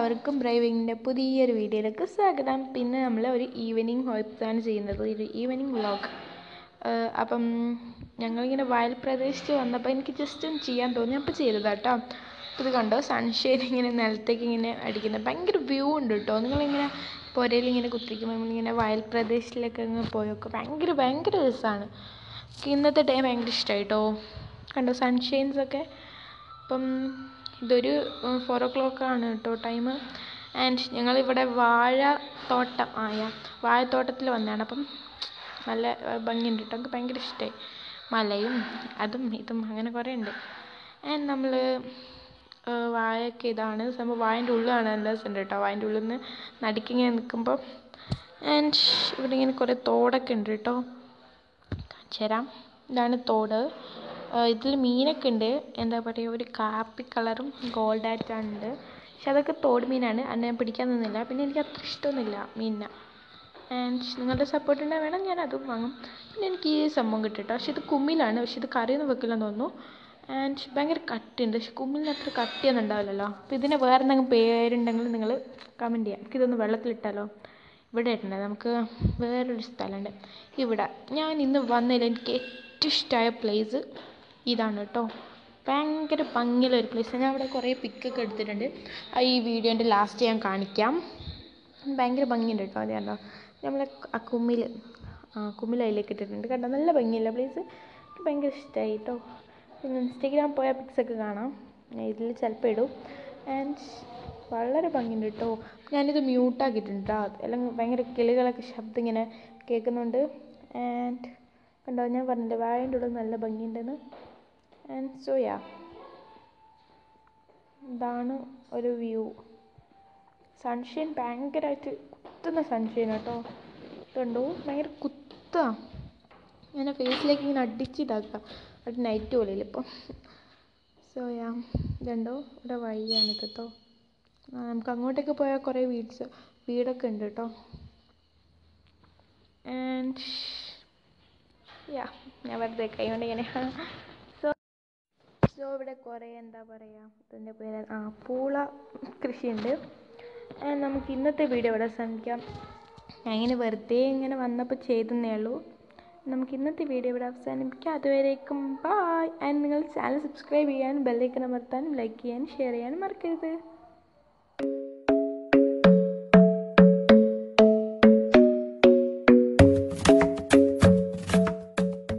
എല്ലാവർക്കും ഡ്രൈവിങ്ങിൻ്റെ പുതിയൊരു വീഡിയോയിലേക്ക് സ്വാഗതം പിന്നെ നമ്മൾ ഒരു ഈവനിങ് ഹോപ്സാണ് ചെയ്യുന്നത് ഒരു ഈവനിങ് വ്ളോഗ് അപ്പം ഞങ്ങളിങ്ങനെ വയൽ പ്രദേശത്ത് വന്നപ്പോൾ എനിക്ക് ജസ്റ്റ് ഒന്ന് ചെയ്യാൻ തോന്നി അപ്പോൾ ചെയ്തതാണ് കേട്ടോ ഇത് കണ്ടോ സൺഷെയ്ഡ് ഇങ്ങനെ നിലത്തേക്ക് ഇങ്ങനെ അടിക്കുന്നത് ഭയങ്കര വ്യൂ ഉണ്ട് കേട്ടോ നിങ്ങളിങ്ങനെ പുരയിൽ ഇങ്ങനെ കുത്തിരിക്കുമ്പോൾ നമ്മളിങ്ങനെ വയൽ പ്രദേശത്തിലേക്ക് അങ്ങ് പോയൊക്കെ ഭയങ്കര ഭയങ്കര രസമാണ് എനിക്ക് ഇന്നത്തെ ഡേ ഭയങ്കര ഇഷ്ടമായി കേട്ടോ കണ്ടോ സൺഷൈൻസ് ഒക്കെ അപ്പം ഇതൊരു ഫോർ ഓ ക്ലോക്ക് ആണ് കേട്ടോ ടൈം ആൻഡ് ഞങ്ങളിവിടെ വാഴ തോട്ടം ആയ വാഴത്തോട്ടത്തിൽ വന്നതാണ് അപ്പം നല്ല ഭംഗിയുണ്ട് കേട്ടോ എനിക്ക് ഭയങ്കര ഇഷ്ടമായി മലയും അതും ഇതും അങ്ങനെ കുറേ ഉണ്ട് ആൻഡ് നമ്മൾ വാഴയൊക്കെ ഇതാണ് സംഭവം വാഴൻ്റെ ഉള്ളിലാണ് നല്ല രസമുണ്ട് കേട്ടോ വാഴൻ്റെ ഉള്ളിൽ നിന്ന് നടുക്കിങ്ങനെ നിൽക്കുമ്പോൾ ആൻഡ് ഇവിടെ ഇങ്ങനെ കുറേ തോടൊക്കെ ഉണ്ട് കേട്ടോ കാണിച്ചു തരാം ഇതാണ് തോട് ഇതിൽ മീനൊക്കെ ഉണ്ട് എന്താ പറയുക ഒരു കാപ്പി കളറും ഗോൾഡ് ആയിട്ടുണ്ട് പക്ഷെ അതൊക്കെ തോട് മീനാണ് അത് ഞാൻ പിടിക്കാൻ നിന്നില്ല പിന്നെ എനിക്ക് അത്ര ഇഷ്ടമൊന്നുമില്ല മീനിനെ ആൻഡ് നിങ്ങളുടെ സപ്പോർട്ട് ഉണ്ടെങ്കിൽ വേണം ഞാൻ അതും വാങ്ങും പിന്നെ എനിക്ക് ഈ സംഭവം കിട്ടും കേട്ടോ പക്ഷെ ഇത് കുമ്മിലാണ് പക്ഷെ ഇത് കറിയൊന്നും വെക്കില്ലെന്ന് തോന്നുന്നു ആൻഡ് ഭയങ്കര കട്ടിയുണ്ട് പക്ഷെ കുമ്മിലിന് അത്ര കട്ടിയൊന്നും ഉണ്ടാവില്ലല്ലോ അപ്പോൾ ഇതിന് വേറെ എന്തെങ്കിലും പേരുണ്ടെങ്കിൽ നിങ്ങൾ കമൻറ്റ് ചെയ്യാം എനിക്കിതൊന്ന് വെള്ളത്തിലിട്ടാലോ ഇവിടെ ഇട്ടുണ്ട് നമുക്ക് വേറൊരു സ്ഥലമുണ്ട് ഇവിടെ ഞാൻ ഇന്ന് വന്നതിൽ എനിക്ക് ഏറ്റവും ഇഷ്ടമായ പ്ലേസ് ഇതാണ് കേട്ടോ ഭയങ്കര ഭംഗിയുള്ള ഒരു പ്ലേസ് ഞാൻ അവിടെ കുറേ പിക്കൊക്കെ എടുത്തിട്ടുണ്ട് ഈ വീഡിയോൻ്റെ ലാസ്റ്റ് ഞാൻ കാണിക്കാം ഭയങ്കര ഭംഗിയുണ്ട് കേട്ടോ അത് കണ്ടോ നമ്മളെ ആ കുമ്മിൽ ആ കുമ്മിൽ അതിലേക്ക് ഇട്ടിട്ടുണ്ട് കണ്ടോ നല്ല ഭംഗിയല്ല പ്ലേസ് എനിക്ക് ഭയങ്കര ഇഷ്ടമായി കേട്ടോ പിന്നെ ഇൻസ്റ്റഗ്രാം പോയ പിക്സൊക്കെ കാണാം ഞാൻ ഇതിൽ ചിലപ്പോൾ ഇടും ആൻഡ് വളരെ ഭംഗിയുണ്ട് കേട്ടോ ഞാനിത് മ്യൂട്ടാക്കിയിട്ടുണ്ട് കേട്ടോ എല്ലാം ഭയങ്കര കിളികളൊക്കെ ശബ്ദം ഇങ്ങനെ കേൾക്കുന്നുണ്ട് ആൻഡ് കണ്ടോ ഞാൻ പറഞ്ഞില്ലേ വാഴൻ്റെ ഉള്ളിൽ നല്ല ഭംഗിയുണ്ടെന്ന് ആൻഡ് സോ യാ ഇതാണ് ഒരു വ്യൂ സൺഷൈൻ ഭയങ്കരമായിട്ട് കുത്തുന്ന സൺഷൈൻ കേട്ടോ ഇതുണ്ടോ ഭയങ്കര കുത്തുക ഇങ്ങനെ ഫേസിലേക്ക് ഇങ്ങനെ അടിച്ച് ഇതാക്കുക അത് നൈറ്റ് പോലെ ഇപ്പം സോ യാ ഇതുണ്ടോ ഇവിടെ വഴിയാണ് കേട്ടോ നമുക്ക് അങ്ങോട്ടേക്ക് പോയാൽ കുറേ വീഡ്സ് വീടൊക്കെ ഉണ്ട് കേട്ടോ ആൻഡ് യാ ഞാൻ വെറുതെ കൈ കൊണ്ട് ഇങ്ങനെ സോ സോ ഇവിടെ കുറേ എന്താ പറയുക ഇതിൻ്റെ പേര് ആ പൂള കൃഷിയുണ്ട് ആൻഡ് നമുക്ക് ഇന്നത്തെ വീഡിയോ ഇവിടെ ശ്രമിക്കാം ഞാൻ ഇങ്ങനെ വെറുതെ ഇങ്ങനെ വന്നപ്പോൾ ചെയ്തെന്നേ ഉള്ളൂ നമുക്ക് ഇന്നത്തെ വീഡിയോ ഇവിടെ അവസാനിപ്പിക്കാം അതുവരേക്കും ബായ് ആൻഡ് നിങ്ങൾ ചാനൽ സബ്സ്ക്രൈബ് ചെയ്യാനും ബെല്ലൈക്കൺ അമർത്താനും ലൈക്ക് ചെയ്യാനും ഷെയർ ചെയ്യാനും മറക്കരുത്